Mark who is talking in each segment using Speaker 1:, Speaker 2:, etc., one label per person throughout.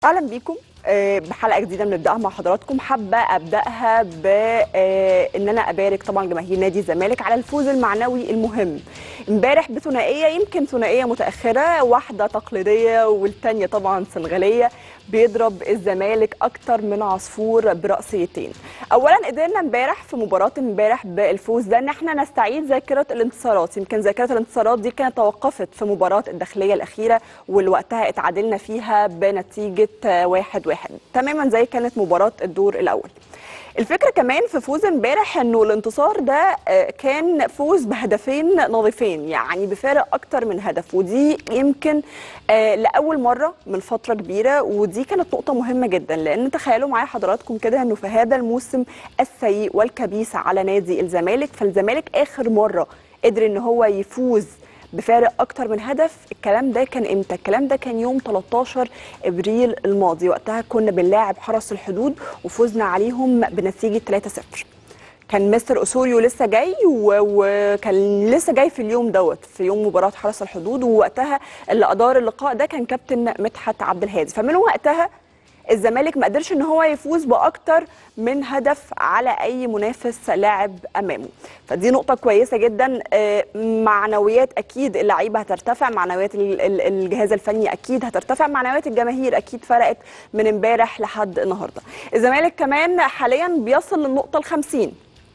Speaker 1: اهلا بيكم آه، بحلقه جديده بنبداها مع حضراتكم حابه ابداها بان انا ابارك طبعا جماهير نادي الزمالك على الفوز المعنوي المهم امبارح بثنائيه يمكن ثنائيه متاخره واحده تقليديه والثانيه طبعا سنغاليه بيضرب الزمالك اكتر من عصفور براسيتين اولا قدرنا امبارح في مباراه امبارح بالفوز ده ان احنا نستعيد ذاكره الانتصارات يمكن ذاكره الانتصارات دي كانت توقفت في مباراه الداخليه الاخيره واللي وقتها اتعادلنا فيها بنتيجه واحد واحد تماما زي كانت مباراه الدور الاول الفكره كمان في فوز امبارح انه الانتصار ده آه، كان فوز بهدفين نظيفين يعني بفارق اكتر من هدف ودي يمكن آه، لاول مره من فتره كبيره ودي كانت نقطه مهمه جدا لان تخيلوا معايا حضراتكم كده انه في هذا الموسم السيء والكبيس على نادي الزمالك فالزمالك اخر مره قدر ان هو يفوز بفارق اكتر من هدف الكلام ده كان امتى الكلام ده كان يوم 13 ابريل الماضي وقتها كنا بنلاعب حرس الحدود وفزنا عليهم بنتيجه 3-0 كان مستر اسوريو لسه جاي و- وكان لسه جاي في اليوم دوت في يوم مباراه حرس الحدود ووقتها اللي ادار اللقاء ده كان كابتن مدحت عبد الهادي فمن وقتها الزمالك ما قدرش ان هو يفوز باكتر من هدف على اي منافس لاعب امامه فدي نقطه كويسه جدا آه، معنويات اكيد اللعيبه هترتفع معنويات ال- ال- الجهاز الفني اكيد هترتفع معنويات الجماهير اكيد فرقت من امبارح لحد النهارده الزمالك كمان حاليا بيصل للنقطه ال50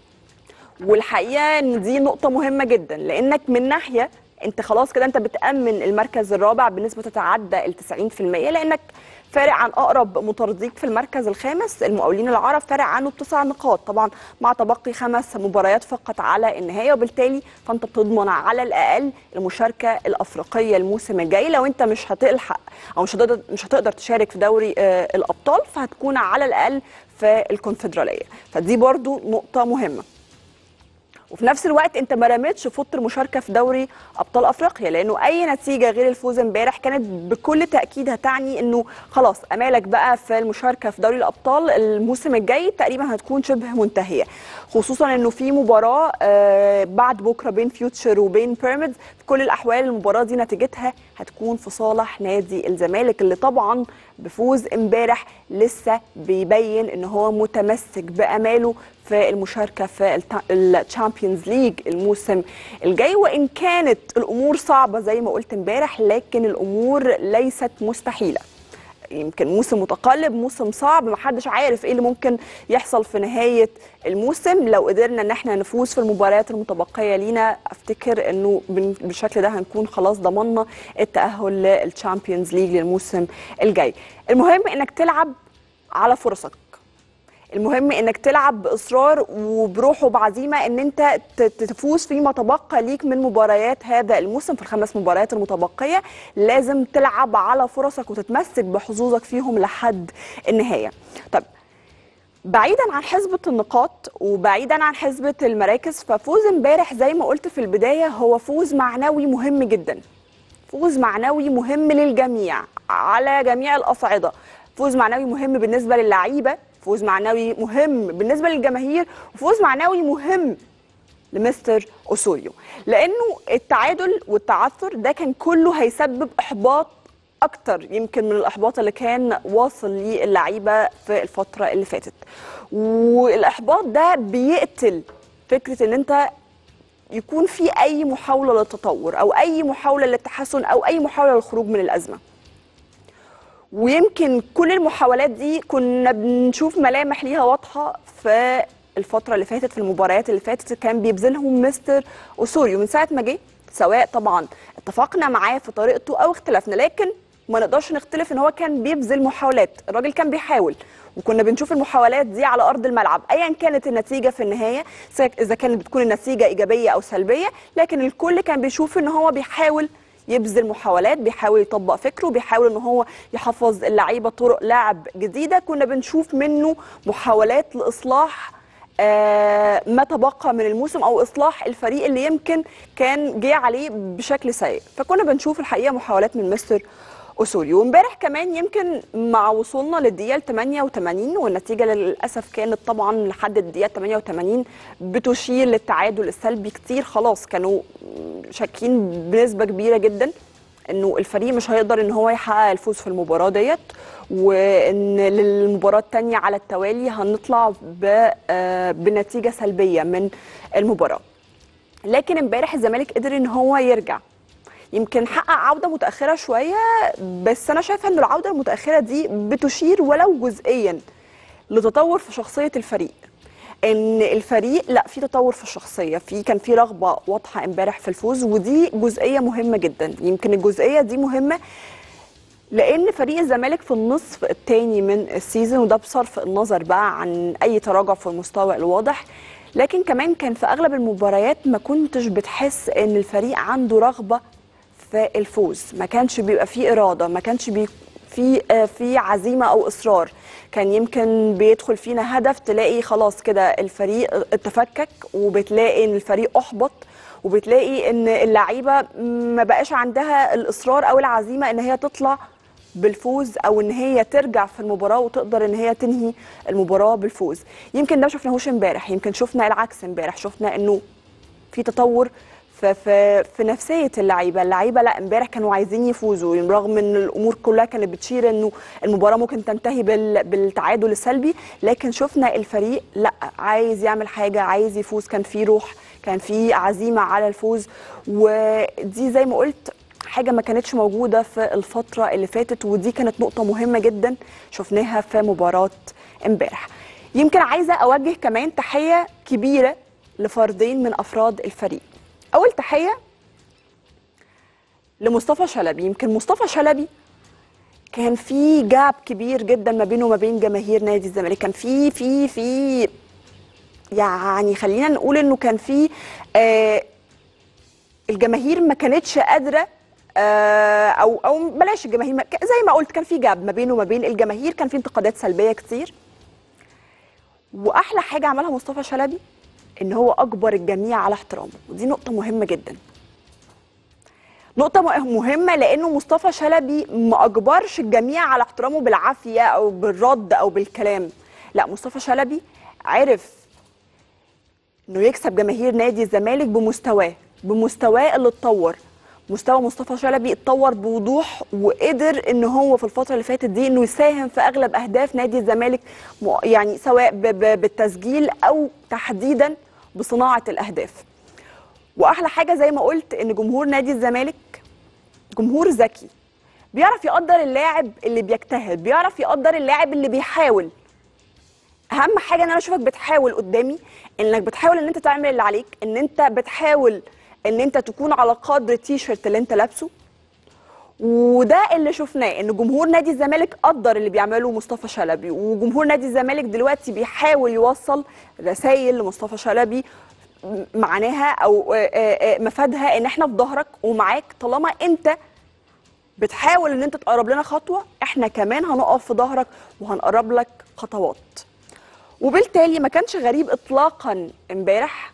Speaker 1: والحقيقه ان دي نقطه مهمه جدا لانك من ناحيه انت خلاص كده انت بتامن المركز الرابع بنسبه تتعدى ال 90% لانك فارق عن اقرب مطارديك في المركز الخامس المقاولين العرب فارق عنه بتسع نقاط طبعا مع تبقي خمس مباريات فقط على النهايه وبالتالي فانت بتضمن على الاقل المشاركه الافريقيه الموسم الجاي لو انت مش هتلحق او مش هتقدر مش هتقدر تشارك في دوري آه، الابطال فهتكون على الاقل في الكونفدراليه فدي برضو نقطه مهمه وفي نفس الوقت انت ما رميتش فط المشاركه في دوري ابطال افريقيا لانه اي نتيجه غير الفوز امبارح كانت بكل تاكيد هتعني انه خلاص امالك بقى في المشاركه في دوري الابطال الموسم الجاي تقريبا هتكون شبه منتهيه خصوصا انه في مباراه آه، بعد بكره بين فيوتشر وبين بيراميدز في كل الاحوال المباراه دي نتيجتها هتكون في صالح نادي الزمالك اللي طبعا بفوز امبارح لسه بيبين ان هو متمسك باماله في المشاركه في الشامبيونز ليج الموسم الجاي وان كانت الامور صعبه زي ما قلت امبارح لكن الامور ليست مستحيله يمكن موسم متقلب موسم صعب محدش عارف ايه اللي ممكن يحصل في نهايه الموسم لو قدرنا ان احنا نفوز في المباريات المتبقيه لينا افتكر انه بن- بالشكل ده هنكون خلاص ضمننا التاهل للشامبيونز ليج للموسم الجاي المهم انك تلعب على فرصك المهم انك تلعب باصرار وبروح وبعزيمه ان انت ت- تفوز فيما تبقى ليك من مباريات هذا الموسم في الخمس مباريات المتبقيه لازم تلعب على فرصك وتتمسك بحظوظك فيهم لحد النهايه طب بعيدا عن حسبة النقاط وبعيدا عن حسبة المراكز ففوز امبارح زي ما قلت في البداية هو فوز معنوي مهم جدا فوز معنوي مهم للجميع على جميع الأصعدة فوز معنوي مهم بالنسبة للعيبة فوز معنوي مهم بالنسبة للجماهير وفوز معنوي مهم لمستر أوسوريو لأنه التعادل والتعثر ده كان كله هيسبب إحباط أكتر يمكن من الإحباط اللي كان واصل للعيبة في الفترة اللي فاتت والإحباط ده بيقتل فكرة إن أنت يكون في اي محاوله للتطور او اي محاوله للتحسن او اي محاوله للخروج من الازمه ويمكن كل المحاولات دي كنا بنشوف ملامح ليها واضحه في الفتره اللي فاتت في المباريات اللي فاتت كان بيبذلهم مستر اوسوريو من ساعه ما جه سواء طبعا اتفقنا معاه في طريقته او اختلفنا لكن ما نقدرش نختلف ان هو كان بيبذل محاولات الراجل كان بيحاول وكنا بنشوف المحاولات دي على ارض الملعب ايا كانت النتيجه في النهايه سواء اذا كانت بتكون النتيجه ايجابيه او سلبيه لكن الكل كان بيشوف ان هو بيحاول يبذل محاولات بيحاول يطبق فكره بيحاول ان هو يحفظ اللعيبه طرق لعب جديده كنا بنشوف منه محاولات لاصلاح آه، ما تبقى من الموسم او اصلاح الفريق اللي يمكن كان جه عليه بشكل سيء فكنا بنشوف الحقيقه محاولات من مستر اسوري وامبارح كمان يمكن مع وصولنا للدقيقه 88 والنتيجه للاسف كانت طبعا لحد الدقيقه 88 بتشير للتعادل السلبي كتير خلاص كانوا شاكين بنسبه كبيره جدا انه الفريق مش هيقدر ان هو يحقق الفوز في المباراه ديت وان للمباراه الثانيه على التوالي هنطلع ب- آه، بنتيجه سلبيه من المباراه لكن امبارح الزمالك قدر ان هو يرجع يمكن حقق عوده متاخره شويه بس انا شايفه ان العوده المتاخره دي بتشير ولو جزئيا لتطور في شخصيه الفريق ان الفريق لا في تطور في الشخصيه في كان في رغبه واضحه امبارح في الفوز ودي جزئيه مهمه جدا يمكن الجزئيه دي مهمه لان فريق الزمالك في النصف الثاني من السيزون وده بصرف النظر بقى عن اي تراجع في المستوى الواضح لكن كمان كان في اغلب المباريات ما كنتش بتحس ان الفريق عنده رغبه في الفوز ما كانش بيبقى فيه اراده ما كانش بي في آه، في عزيمه او اصرار كان يمكن بيدخل فينا هدف تلاقي خلاص كده الفريق تفكك وبتلاقي ان الفريق احبط وبتلاقي ان اللعيبه ما بقاش عندها الاصرار او العزيمه ان هي تطلع بالفوز او ان هي ترجع في المباراه وتقدر ان هي تنهي المباراه بالفوز يمكن ده ما شفناهوش امبارح يمكن شفنا العكس امبارح شفنا انه في تطور في في في نفسيه اللعيبه، اللعيبه لا امبارح كانوا عايزين يفوزوا رغم ان الامور كلها كانت بتشير انه المباراه ممكن تنتهي بال بالتعادل السلبي، لكن شفنا الفريق لا عايز يعمل حاجه، عايز يفوز، كان في روح، كان في عزيمه على الفوز ودي زي ما قلت حاجه ما كانتش موجوده في الفتره اللي فاتت ودي كانت نقطه مهمه جدا شفناها في مباراه امبارح. يمكن عايزه اوجه كمان تحيه كبيره لفردين من افراد الفريق. اول تحيه لمصطفى شلبي يمكن مصطفى شلبي كان في جاب كبير جدا ما بينه وما بين جماهير نادي الزمالك كان في في في يعني خلينا نقول انه كان في آه الجماهير ما كانتش قادره آه او او بلاش الجماهير ما- زي ما قلت كان في جاب ما بينه وما بين الجماهير كان في انتقادات سلبيه كتير واحلى حاجه عملها مصطفى شلبي ان هو اجبر الجميع على احترامه ودي نقطه مهمه جدا نقطة مه- مهمة لأنه مصطفى شلبي ما أجبرش الجميع على احترامه بالعافية أو بالرد أو بالكلام لا مصطفى شلبي عرف إنه يكسب جماهير نادي الزمالك بمستواه بمستواه اللي اتطور مستوى مصطفى شلبي اتطور بوضوح وقدر ان هو في الفتره اللي فاتت دي انه يساهم في اغلب اهداف نادي الزمالك م- يعني سواء ب- ب- بالتسجيل او تحديدا بصناعه الاهداف واحلى حاجه زي ما قلت ان جمهور نادي الزمالك جمهور ذكي بيعرف يقدر اللاعب اللي بيجتهد بيعرف يقدر اللاعب اللي بيحاول اهم حاجه ان انا اشوفك بتحاول قدامي انك بتحاول ان انت تعمل اللي عليك ان انت بتحاول ان انت تكون على قدر التيشيرت اللي انت لابسه وده اللي شفناه ان جمهور نادي الزمالك قدر اللي بيعمله مصطفى شلبي وجمهور نادي الزمالك دلوقتي بيحاول يوصل رسائل لمصطفى شلبي م- معناها او آه، آه، آه، مفادها ان احنا في ظهرك ومعاك طالما انت بتحاول ان انت تقرب لنا خطوه احنا كمان هنقف في ظهرك وهنقرب لك خطوات وبالتالي ما كانش غريب اطلاقا امبارح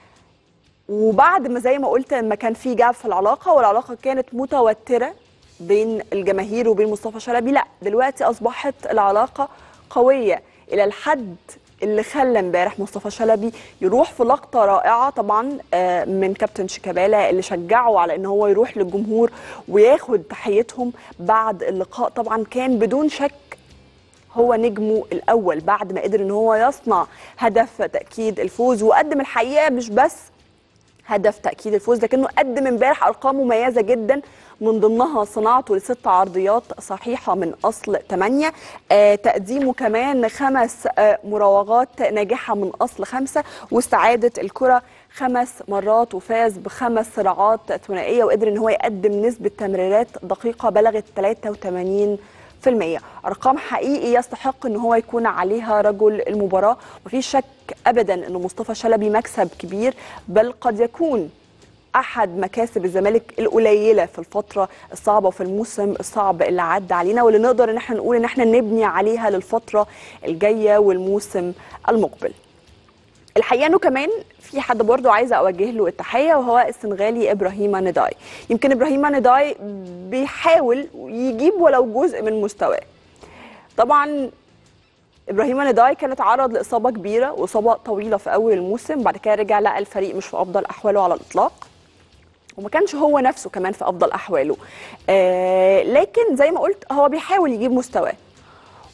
Speaker 1: وبعد ما زي ما قلت لما كان في جاب في العلاقه والعلاقه كانت متوتره بين الجماهير وبين مصطفى شلبي لا دلوقتي اصبحت العلاقه قويه الى الحد اللي خلى امبارح مصطفى شلبي يروح في لقطه رائعه طبعا آه، من كابتن شيكابالا اللي شجعه على ان هو يروح للجمهور وياخد تحيتهم بعد اللقاء طبعا كان بدون شك هو نجمه الاول بعد ما قدر ان هو يصنع هدف تاكيد الفوز وقدم الحقيقه مش بس هدف تاكيد الفوز لكنه قدم امبارح ارقام مميزه جدا من ضمنها صناعته لست عرضيات صحيحه من اصل ثمانيه آه تقديمه كمان خمس آه مراوغات ناجحه من اصل خمسه واستعاده الكره خمس مرات وفاز بخمس صراعات ثنائيه وقدر ان هو يقدم نسبه تمريرات دقيقه بلغت 83 في المية أرقام حقيقي يستحق أن هو يكون عليها رجل المباراة ومفيش شك أبدا أن مصطفى شلبي مكسب كبير بل قد يكون أحد مكاسب الزمالك القليلة في الفترة الصعبة وفي الموسم الصعب اللي عدى علينا واللي نقدر أن احنا نقول أن احنا نبني عليها للفترة الجاية والموسم المقبل الحقيقه انه كمان في حد برضو عايزه اوجه له التحيه وهو السنغالي ابراهيم نداي يمكن ابراهيم نداي بيحاول يجيب ولو جزء من مستواه طبعا ابراهيم نداي كان اتعرض لاصابه كبيره واصابه طويله في اول الموسم بعد كده رجع لقى الفريق مش في افضل احواله على الاطلاق وما كانش هو نفسه كمان في افضل احواله آه لكن زي ما قلت هو بيحاول يجيب مستواه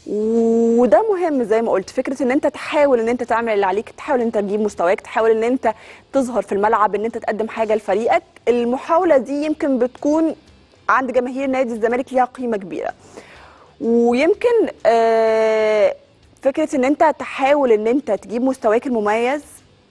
Speaker 1: وده مهم زي ما قلت فكره ان انت تحاول ان انت تعمل اللي عليك تحاول ان انت تجيب مستواك تحاول ان انت تظهر في الملعب ان انت تقدم حاجه لفريقك المحاوله دي يمكن بتكون عند جماهير نادي الزمالك ليها قيمه كبيره ويمكن آه، فكره ان انت تحاول ان انت تجيب مستواك المميز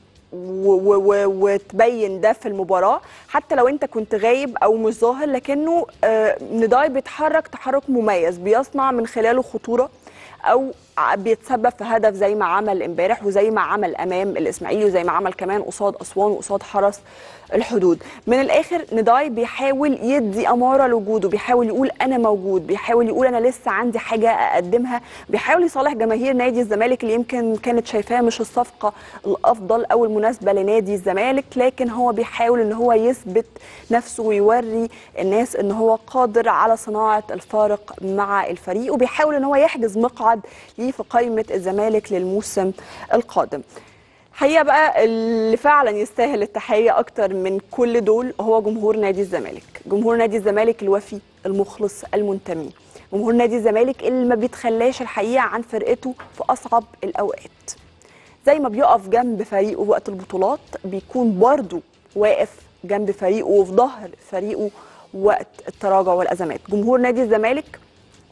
Speaker 1: و- و- و- وتبين ده في المباراه حتى لو انت كنت غايب او مش ظاهر لكنه آه، نداي بيتحرك تحرك مميز بيصنع من خلاله خطوره او ع- بيتسبب في هدف زي ما عمل امبارح وزي ما عمل امام الاسماعيلي وزي ما عمل كمان قصاد اسوان وقصاد حرس الحدود من الاخر نداي بيحاول يدي اماره لوجوده بيحاول يقول انا موجود بيحاول يقول انا لسه عندي حاجه اقدمها بيحاول يصالح جماهير نادي الزمالك اللي يمكن كانت شايفاه مش الصفقه الافضل او المناسبه لنادي الزمالك لكن هو بيحاول ان هو يثبت نفسه ويوري الناس ان هو قادر على صناعه الفارق مع الفريق وبيحاول ان هو يحجز مقعد ليه في قائمه الزمالك للموسم القادم حقيقة بقى اللي فعلا يستاهل التحية أكتر من كل دول هو جمهور نادي الزمالك جمهور نادي الزمالك الوفي المخلص المنتمي جمهور نادي الزمالك اللي ما بيتخلاش الحقيقة عن فرقته في أصعب الأوقات زي ما بيقف جنب فريقه وقت البطولات بيكون برضه واقف جنب فريقه وفي ظهر فريقه وقت التراجع والأزمات جمهور نادي الزمالك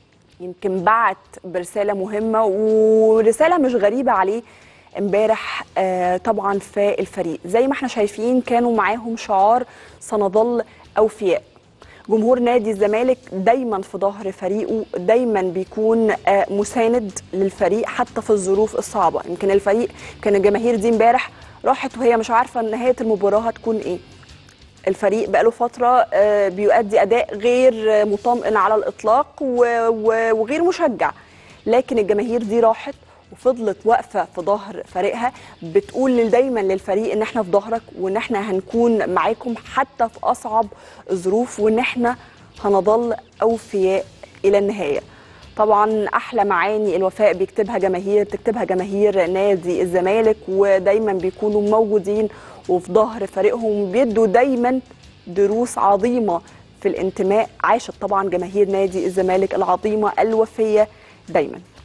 Speaker 1: يمكن بعت برسالة مهمة ورسالة مش غريبة عليه امبارح آه، طبعا في الفريق زي ما احنا شايفين كانوا معاهم شعار سنظل أوفياء جمهور نادي الزمالك دايما في ظهر فريقه دايما بيكون آه، مساند للفريق حتى في الظروف الصعبة يمكن الفريق كان الجماهير دي امبارح راحت وهي مش عارفة نهاية المباراة هتكون ايه الفريق بقاله فترة آه، بيؤدي أداء غير آه، مطمئن على الإطلاق و- و- وغير مشجع لكن الجماهير دي راحت وفضلت واقفة في ظهر فريقها بتقول لل- دايما للفريق ان احنا في ظهرك وان احنا هنكون معاكم حتى في أصعب الظروف وان احنا هنظل أوفياء إلى النهاية طبعا احلى معاني الوفاء بيكتبها جماهير تكتبها جماهير نادي الزمالك ودايما بيكونوا موجودين وفي ظهر فريقهم بيدوا دايما دروس عظيمه في الانتماء عاشت طبعا جماهير نادي الزمالك العظيمه الوفيه دايما